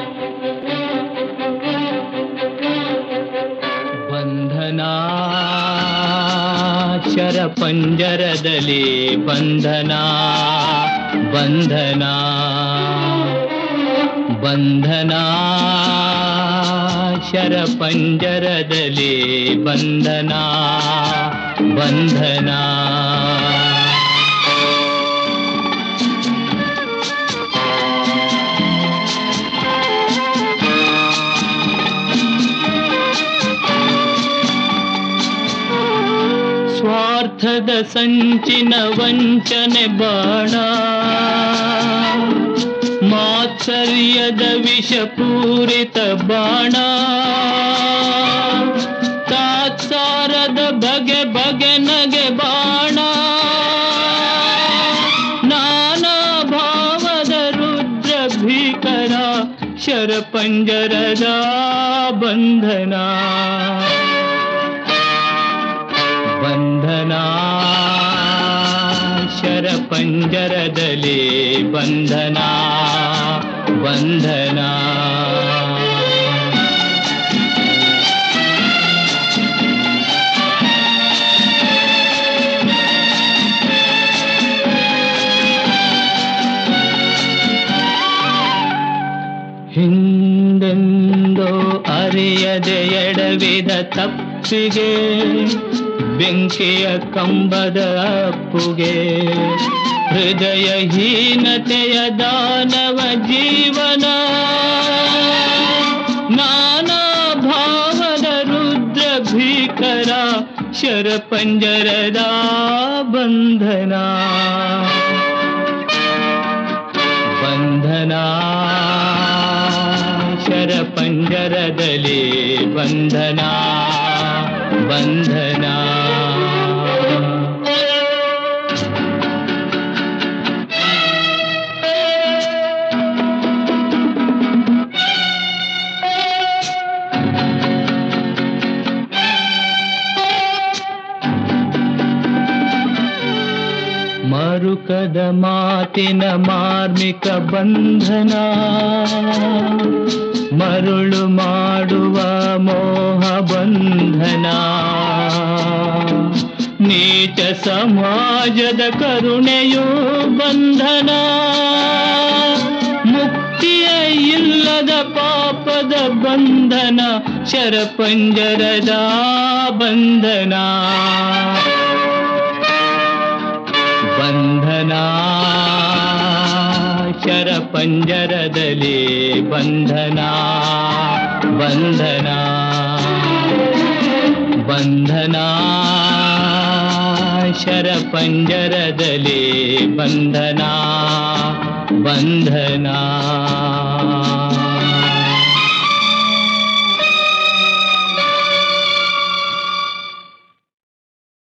ಬಂಧನ ಶರ ಪಂಜರದಲ್ಲಿ ಬಂಧನ ಬಂಧನ ಬಂಧನ ಶರ ಪಂಜರದಲ್ಲಿ ಬಂಧನ ಬಂಧನ ಸ್ವಾರ್ಥದ ಸಂಚಿನ ವಂಚನೆ ಬಾಣ ಮಾತ್ಸರ್ಯದ ವಿಷಪೂರಿತ ಬಾಣ ತಾತ್ಸಾರದ ಬಗೆ ಬಗೆ ನಗೆ ಬಾಣ ನಾನಾ ಭಾವದ ರುದ್ರ ಭೀಕರ ಶರಪಂಜರದ ಬಂಧನ ಬಂಧನ ಶರ ಪಂಜರದಲ್ಲಿ ಬಂಧನ ಬಂಧನ ಹಿಂದೆಂದೋ ಅರಿಯದೆ ಎಡವಿದ ತಪ್ಪಿಗೆ ಬೆಂಕಿಯ ಕಂಬದ ಅಪ್ಪುಗೆ ಹೃದಯ ಹೀನತೆಯ ದಾನವ ಜೀವನ ನಾನಾ ಭಾವದ ರುದ್ರ ಭೀಕರ ಶರಪಂಜರದ ಬಂಧನ ಬಂಧನ ಶರ ಪಂಜರದಲ್ಲಿ ಬಂಧನ ಬಂಧನ ಮರುಕದ ಮಾತಿನ ಮಾರ್ಮಿಕ ಬಂಧನ ಮರುಳು ಮಾಡುವ ಮೋಹ ಬಂಧನ ನೀಚ ಸಮಾಜದ ಕರುಣೆಯೂ ಬಂಧನ ಮುಕ್ತಿಯ ಇಲ್ಲದ ಪಾಪದ ಬಂಧನ ಶರಪಂಜರದ ಬಂಧನ ಬಂಧನ ಶರ ಪಂಜರದಲ್ಲಿ ಬಂಧನ ಬಂಧನ ಬಂಧನ ಶರ ಪಂಜರದಲ್ಲಿ ಬಂಧನ ಬಂಧನ